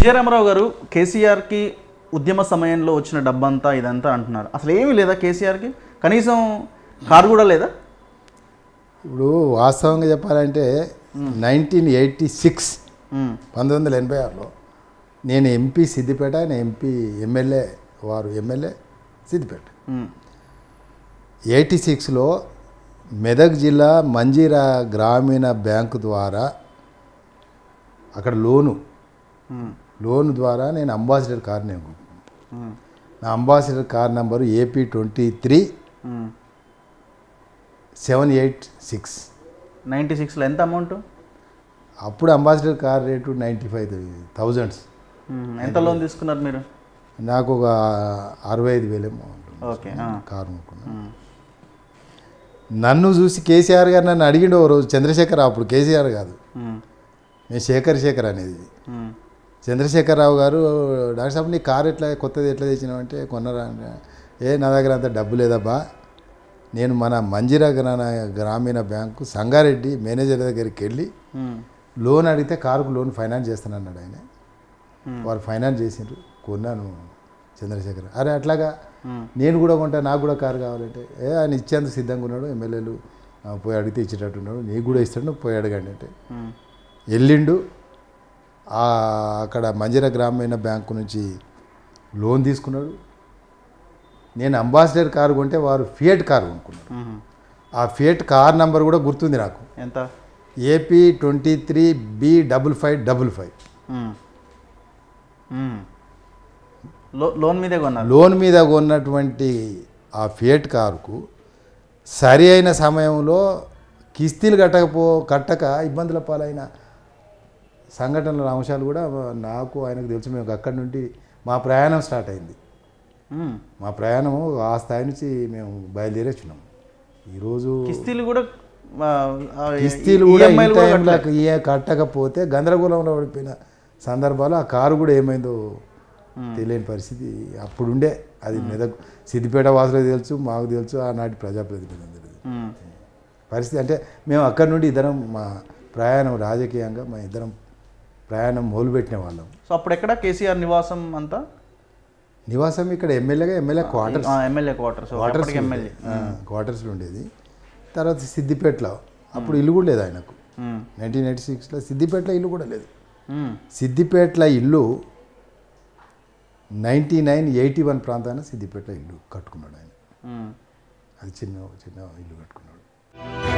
విజయరామరావు గారు కేసీఆర్కి ఉద్యమ సమయంలో వచ్చిన డబ్బంతా ఇదంతా అంటున్నారు అసలు ఏమీ లేదా కేసీఆర్కి కనీసం కారు కూడా లేదా ఇప్పుడు వాస్తవంగా చెప్పాలంటే నైన్టీన్ ఎయిటీ సిక్స్ ఉమ్, పంతొమ్మిది వందల ఎనభై ఆరులో నేను ఎంపీ సిద్దిపేట ఆయన ఎంపీ ఎమ్మెల్యే వారు ఎమ్మెల్యే సిద్దిపేట ఉమ్, ఎయిటీ సిక్స్లో మెదక్ జిల్లా మంజీరా గ్రామీణ బ్యాంకు ద్వారా అక్కడ లోను ఉమ్, లోన్ ద్వారా నేను అంబాసిడర్ కార్ నేను ఉమ్, నా ambassador car number AP twenty three um. Seven eight six ninety సిక్స్లో ఎంత అమౌంట్ అప్పుడు ambassador car rate ninety five thousands um, ఎంత లోన్ తీసుకున్నారు మీరు నాకు ఒక అరవై ఐదు వేలేమో ఉంటుంది ఓకే ఆ, కారు కొనుక్కున్నా ఉమ్, నన్ను చూసి కేసీఆర్ గారు నన్ను అడిగిండు ఓ రోజు చంద్రశేఖర్ అప్పుడు కేసీఆర్ కాదు ఉమ్, నేను శేఖర్ శేఖర్ అనేది ఉమ్, చంద్రశేఖరరావు గారు డాక్టర్ సాబ్ నీ కారు ఎట్లా కొత్తది ఎట్లా తెచ్చినావంటే కొన్నరా అంటే, ఏ నా దగ్గర అంత డబ్బు లేదబ్బా నేను మన మంజిరా గ్రామ గ్రామీణ బ్యాంకు సంగారెడ్డి మేనేజర్ దగ్గరికి వెళ్ళి ఉమ్, లోన్ అడిగితే కారుకు లోన్ ఫైనాన్స్ చేస్తానన్నాడు ఆయన Hmm. వారు ఫైనాన్స్ చేసిండ్రు కొన్నాను చంద్రశేఖర్ అరే అట్లాగా ఉమ్, నేను కూడా కొంటా నాకు కూడా కారు కావాలంటే ఏ ఆయన ఇచ్చేందుకు సిద్ధంగా ఉన్నాడు ఎమ్మెల్యేలు ఆ, పోయి అడిగితే ఇచ్చేటట్టున్నాడు నీకు కూడా ఇస్తాడు నువ్వు పోయి అడగండి అంటే ఉమ్, వెళ్ళిండు ఆ అక్కడ మంజిరా గ్రామీణ బ్యాంకు నుంచి లోన్ తీసుకున్నాడు నేను అంబాసిడర్ కారు కొంటే వారు ఫియట్ కారు కొనుక్కున్నారు ఉమ్. ఆ ఫియట్ కార్ నంబర్ కూడా గుర్తుంది నాకు ఎంత AP twenty three B double five double five um, um. లో లోన్ మీదే కొన్నారు లోన్ మీద కొన్నటువంటి ఆ ఫియట్ కారుకు సరి అయిన సమయంలో కిస్తీలు కట్టకపో కట్టక ఇబ్బందుల పాలైన సంఘటనల అంశాలు కూడా నాకు ఆయనకు తెలుసు మేము అక్కడి నుండి మా ప్రయాణం స్టార్ట్ అయింది ఉమ్. మా ప్రయాణం ఆ స్థాయి నుంచి మేము బయలుదేరి వచ్చినాం ఈరోజు కిస్తీలు కూడా ఆ, ఆ, కిస్తీలు కూడా EMI ఇన్ లు కూడా టైంలో కట్టలే. ఏ కట్టకపోతే గందరగోళంలో పడిపోయిన సందర్భాలు ఆ కారు కూడా ఏమైందో తెలియని పరిస్థితి అప్పుడుండే అది మెదక్ సిద్దిపేట వాసులకు తెలుసు మాకు తెలుసు ఆనాటి ప్రజాప్రతినిధులు ఉమ్, పరిస్థితి అంటే మేము అక్కడి నుండి ఇద్దరం మా ప్రయాణం రాజకీయంగా మా ఇద్దరం ప్రయాణం మొదలుపెట్టిన వాళ్ళం సో అప్పుడు ఎక్కడ కేసీఆర్ నివాసం అంతా నివాసం ఇక్కడ ఎమ్మెల్యేగా ఎమ్మెల్యే క్వార్టర్స్ ఆ, ఎమ్మెల్యే క్వార్టర్స్ క్వార్టర్స్ అప్పటికి ఎమ్మెల్యే క్వార్టర్స్లో ఉండేది తర్వాత సిద్దిపేటలో అప్పుడు ఇల్లు కూడా లేదు ఆయనకు ఉమ్, నైన్టీన్ ఎయిటీ సిక్స్లో సిద్దిపేటలో ఇల్లు కూడా లేదు ఉమ్, సిద్దిపేటలో ఇల్లు నైంటీ నైన్ ఎయిటీ వన్ ప్రాంతాన సిద్దిపేటలో ఇల్లు కట్టుకున్నాడు ఆయన ఉమ్. అది చిన్న చిన్న ఇల్లు కట్టుకున్నాడు